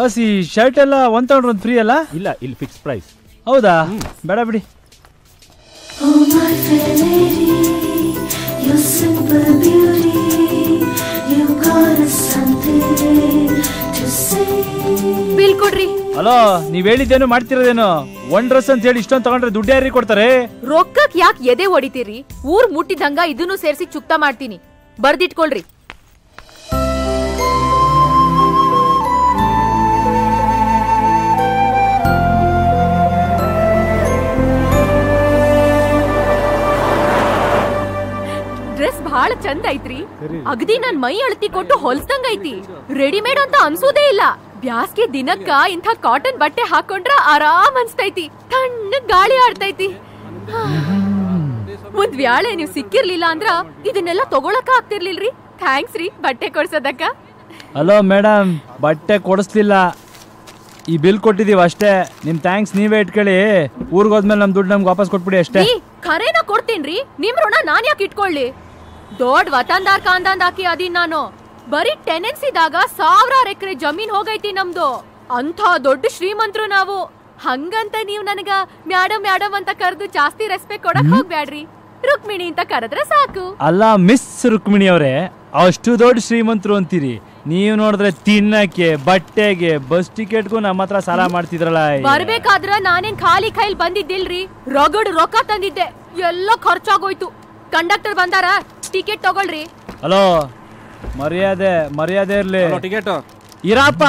Bus ಈ shirt ಎಲ್ಲ ಒಂದ್ ತಗೊಂಡ್ರೆ ಒಂದು ಫ್ರೀ ಅಲ್ಲ ಇಲ್ಲ ಇಲ್ಲಿ ಫಿಕ್ಸ್ ಪ್ರೈಸ್ ಹೌದಾ ಬೇಡ ಬಿಡಿ Oh my fair lady, your simple beauty, you got us something to say. Bill ಕೊಡ್ರಿ ಹಲೋ ನೀವ್ ಹೇಳಿದ್ದೇನು ಮಾಡ್ತಿರೋದೇನು ಒನ್ ಡ್ರೆಸ್ ಅಂತ ಹೇಳಿ ಇಷ್ಟೊಂದು ತಗೊಂಡ್ರೆ ದುಡ್ಡು ಯಾರಿಗೆ ಕೊಡ್ತಾರೆ ರೊಕ್ಕಕ್ ಯಾಕೆ ಎದೆ ಹೊಡಿತೀರಿ ಊರ್ ಮುಟ್ಟಿದಂಗ ಇದನ್ನು ಸೇರಿಸಿ ಚುಕ್ತ ಮಾಡ್ತೀನಿ ಬರ್ದಿಟ್ಕೊಳ್ರಿ ಡ್ರೆಸ್ ಬಹಳ ಚಂದ ಐತ್ರಿ ಅಗದಿ ನನ್ ಮೈ ಅಳತಿ ಕೊಟ್ಟು ಹೊಲ್ಸ್ದಂಗ ಐತಿ ರೆಡಿಮೇಡ್ ಅಂತ ಅನ್ಸೋದೇ ಇಲ್ಲ ಬ್ಯಾಸ್ಗೆ ದಿನಕ್ಕ ಇಂಥ ಕಾಟನ್ ಬಟ್ಟೆ ಹಾಕೊಂಡ್ರ ಆರಾಮ್ ಅನ್ಸ್ತೈತಿ ತಣ್ಣಗ್ ಗಾಳಿ ಆಡ್ತೈತಿ ಒಂದ್ ವ್ಯಾಳೆ ನೀವ್ ಸಿಕ್ಕಿರ್ಲಿಲ್ಲ ಅಂದ್ರ ಇದನ್ನೆಲ್ಲ ತಗೊಳಕ ಆಗ್ತಿರ್ಲಿಲ್ರಿ ಥ್ಯಾಂಕ್ಸ್ ರೀ ಬಟ್ಟೆ ಕೊಡ್ಸೋದಕ್ಕ ಹಲೋ ಮೇಡಮ್ ಬಟ್ಟೆ ಕೊಡಿಸ್ಲಿಲ್ಲ ಈ ಬಿಲ್ ಕೊಟ್ಟಿದೀವಿ ಅಷ್ಟೇ ನಿಮ್ ಥ್ಯಾಂಕ್ಸ್ ನೀವೇ ಇಟ್ಕೊಳ್ಳಿ ಊರಿಗೆ ಹೋದ್ಮೇಲೆ ನಮ್ ದುಡ್ಡು ನಮ್ಗೆ ವಾಪಸ್ ಕೊಟ್ಬಿಡಿ ಅಷ್ಟೇ ರೀ ಖರೇನ ಕೊಡ್ತೀನ್ರಿ ನಿಮ್ ಋಣ ನಾನ್ ಯಾಕೆ ಇಟ್ಕೊಳ್ಳಿ ದೊಡ್ಡ ವತಂದಾರ್ ಕಾಂದಾಂದ್ ಹಾಕಿ ಅದೀನ್ ನಾನು ಬರೀ ಟೆನೆನ್ಸಿದಾಗ ಸಾವಿರಾರು ಎಕರೆ ಜಮೀನ್ ಹೋಗೈತಿ ನಮ್ದು ಅಂಥ ದೊಡ್ಡ ಶ್ರೀಮಂತರು ನಾವು ಹಂಗಂತ ನೀವ್ ನನಗ ಮ್ಯಾಡಮ್ ಮ್ಯಾಡಮ್ ಅಂತ ಕರೆದು ಜಾಸ್ತಿ ರೆಸ್ಪೆಕ್ಟ್ ಕೊಡಕ್ ಹೋಗ್ಬ್ಯಾಡ್ರಿ ರುಕ್ಮಿಣಿ ಅಂತ ಕರೆದ್ರೆ ಸಾಕು ಅಲ್ಲ ಮಿಸ್ ರುಕ್ಮಿಣಿ ಅವರೇ ಅಷ್ಟು ದೊಡ್ಡ ಶ್ರೀಮಂತರು ಅಂತೀರಿ ನೀವು ನೋಡಿದ್ರೆ ತಿನ್ನಕ್ಕೆ ಬಟ್ಟೆಗೆ ಬಸ್ ಟಿಕೆಟ್ಗೂ ನಮ್ಮ ಹತ್ರ ಸಾಲ ಮಾಡ್ತಿದ್ರಲ್ಲ ಬರ್ಬೇಕಾದ್ರ ನಾನೇನ್ ಖಾಲಿ ಕೈಲ್ ಬಂದಿದ್ದಿಲ್ರಿ ರಗಡ್ ರೊಕ್ಕ ತಂದಿದ್ದೆ ಎಲ್ಲ ಖರ್ಚಾಗೋಯ್ತು ಕಂಡಕ್ಟರ್ ಬಂದಾರ ಟಿಕೆಟ್ ತಗೊಳ್ರಿ ಹಲೋ ಮರ್ಯಾದೆ ಮರ್ಯಾದೆ ಇರ್ಲಿ ಟಿಕೆಟ್ ಇರಪ್ಪ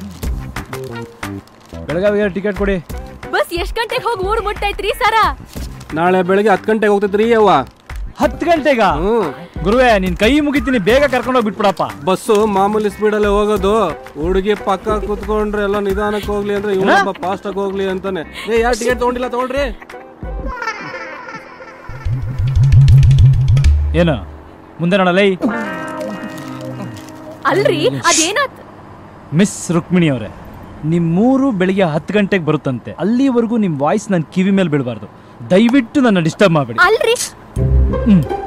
ಬೆಳಗಾವಿಗೆ ಟಿಕೆಟ್ ಕೊಡಿ ಬಸ್ ಎಷ್ಟ್ ಗಂಟೆಗೆ ಹೋಗಿ ಊರ್ ಮುಟ್ಟೈತ್ರಿ ಸರ ನಾಳೆ ಬೆಳಿಗ್ಗೆ ಹತ್ತು ಗಂಟೆಗೆ ಹೋಗ್ತೈತ್ರಿ ಅವ್ವ ಹತ್ತು ಗಂಟೆಗ ಹ್ಮ್ ಗುರುವೆ ನಿನ್ ಕೈ ಮುಗಿತೀನಿ ಬೇಗ ಕರ್ಕೊಂಡೋಗಿ ಬಿಟ್ಬಿಡಪ್ಪ ಬಸ್ಸು ಮಾಮೂಲಿ ಸ್ಪೀಡಲ್ಲೇ ಹೋಗೋದು ಹುಡುಗಿ ಪಕ್ಕ ಕುತ್ಕೊಂಡ್ರೆ ಎಲ್ಲ ನಿಧಾನಕ್ಕೆ ಹೋಗ್ಲಿ ಅಂದ್ರೆ ಇವನೊಬ್ಬ ಫಾಸ್ಟ್ ಆಗಿ ಹೋಗ್ಲಿ ಅಂತಾನೆ ಏ ಯಾರು ಟಿಕೆಟ್ ತಗೊಂಡಿಲ್ಲ ತಗೊಳ್ರಿ ಏನು ಮುಂದೆ ನೋಡಲೈ ಅಲ್ರಿ ಅದೇನಾತ್ ಮಿಸ್ ರುಕ್ಮಿಣಿ ಅವರೇ ನಿಮ್ಮೂರು ಬೆಳಿಗ್ಗೆ ಹತ್ತು ಗಂಟೆಗೆ ಬರುತ್ತಂತೆ ಅಲ್ಲಿವರೆಗೂ ನಿಮ್ಮ ವಾಯ್ಸ್ ನನ್ನ ಕಿವಿ ಮೇಲೆ ಬೀಳಬಾರ್ದು ದಯವಿಟ್ಟು ನನ್ನ ಡಿಸ್ಟರ್ಬ್ ಮಾಡಬೇಡಿ ಅಲ್ರಿ ಹ್ಮ್